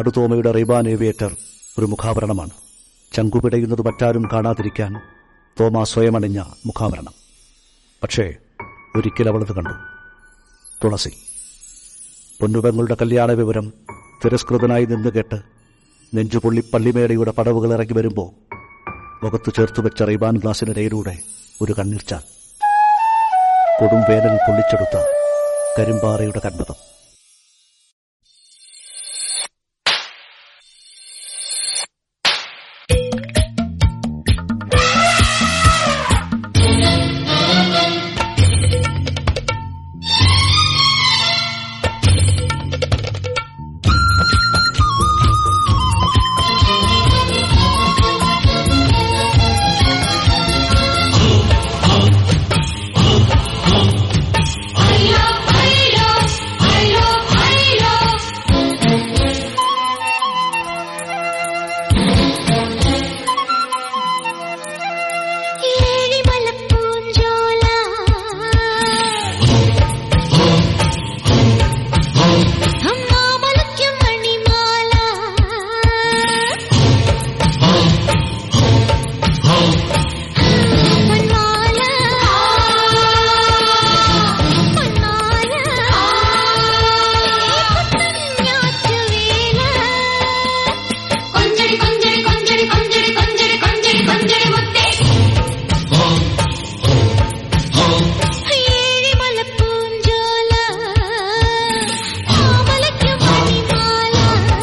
നാടുതോമയുടെ Ray-Ban aviator ഒരു മുഖാഭരണമാണ് ചങ്കുപിടയുന്നത് മറ്റാരും കാണാതിരിക്കാൻ തോമ സ്വയം അണിഞ്ഞ മുഖാഭരണം പക്ഷേ ഒരിക്കൽ അവളത് കണ്ടു തുളസി പൊന്നുപെങ്ങളുടെ കല്യാണ വിവരം തിരസ്കൃതനായി നിന്ന് കേട്ട് നെഞ്ചുപൊള്ളി പള്ളിമേടയുടെ പടവുകൾ ഇറങ്ങി വരുമ്പോൾ മുഖത്ത് ചേർത്തു വെച്ച റൈബാൻ ഗ്ലാസിനിടയിലൂടെ ഒരു കണ്ണീർച്ചാൽ കൊടും വേനൽ പൊള്ളിച്ചെടുത്ത കരിമ്പാറയുടെ കന്മതം ഏഴിമലപ്പൂഞ്ചോല അമ്മാമലയ്ക്കും മണിമാല പൊന്മാല പൊന്മാല ഞാറ്റുവേല കൊഞ്ചടി കൊഞ്ചടി കൊഞ്ചടി കൊഞ്ചടി കൊഞ്ചടി കൊഞ്ചടി കൊഞ്ചടി മുത്തേ ഏഴിമലപ്പൂഞ്ചോല ആമലയ്ക്കും മണിമാല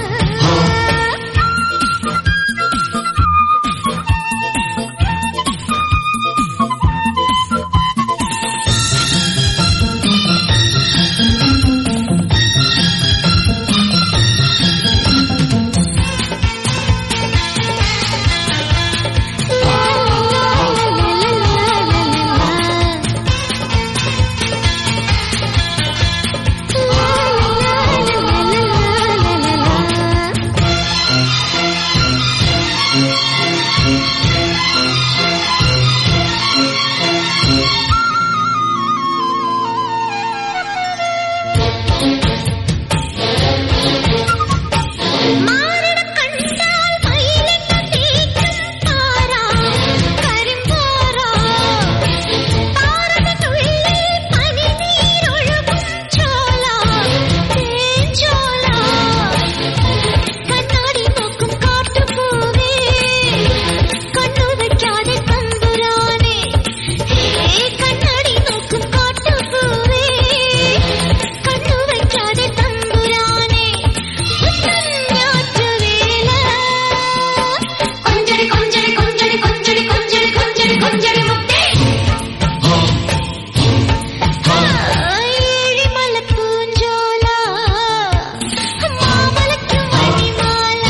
മാരണം കണ്ടാൽ മയിലെന്ന തേക്കും പാറാ കരിമ്പാറാ താരകത്തുള്ളിൽ പനിനീരൊഴുകും ചോല തേൻചോല കണ്ണാടി നോക്കും കാട്ടുപൂവേ കണ്ണു വയ്ക്കാതെ തമ്പുരാനെ ഹേ കണ്ണാടി നോക്കും കാട്ടുപൂവേ കണ്ണു വയ്ക്കാതെ തമ്പുരാനെ കൊഞ്ചടി കൊഞ്ചടി കൊഞ്ചടി കൊഞ്ചടി കൊഞ്ചടി കൊഞ്ചടി കൊഞ്ചടി മുത്തേ ഏഴിമലപ്പൂഞ്ചോല മാമലയ്ക്കും മണിമാല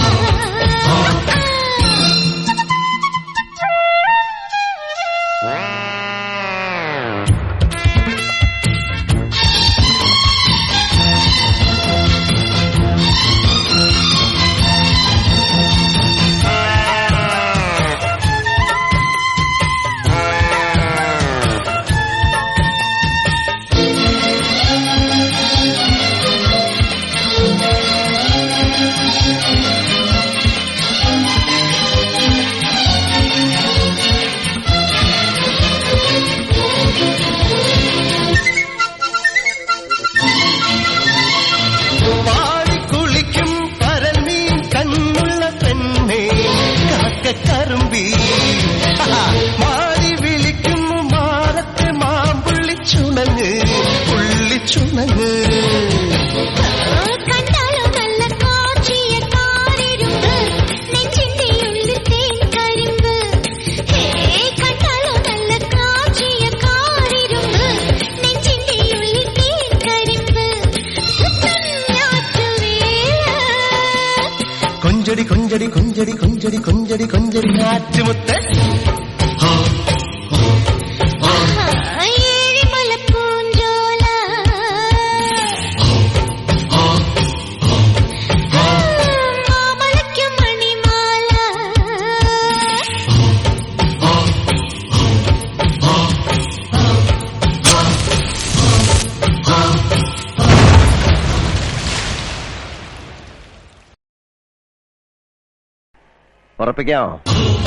പാടിക്കുളിക്കും പരൽമീൻ കണ്ണുള്ള പെണ്ണേ കാക്കക്കറുമ്പി മാറി വിളിക്കും മാറത്തെ മാമ്പുള്ളിച്ചുണങ്ങ് പുള്ളിച്ചുണങ്ങ് കണ്ടാലോ നല്ല കാച്ചിയ കാരിരുമ്പ് നെഞ്ചിന്റെ ഉള്ളിൽ തേൻ കരിമ്പ് ഹേ കണ്ടാലോ നല്ല കാച്ചിയ കാരിരുമ്പ് നെഞ്ചിന്റെ ഉള്ളിൽ തേൻ കരിമ്പ് ഞാറ്റുവേല കൊഞ്ചടി കൊഞ്ചടി കൊഞ്ചടി കൊഞ്ചടി കൊഞ്ചടി കൊഞ്ചടി ആറ്റുമുത്ത ഉറപ്പിക്കാമോ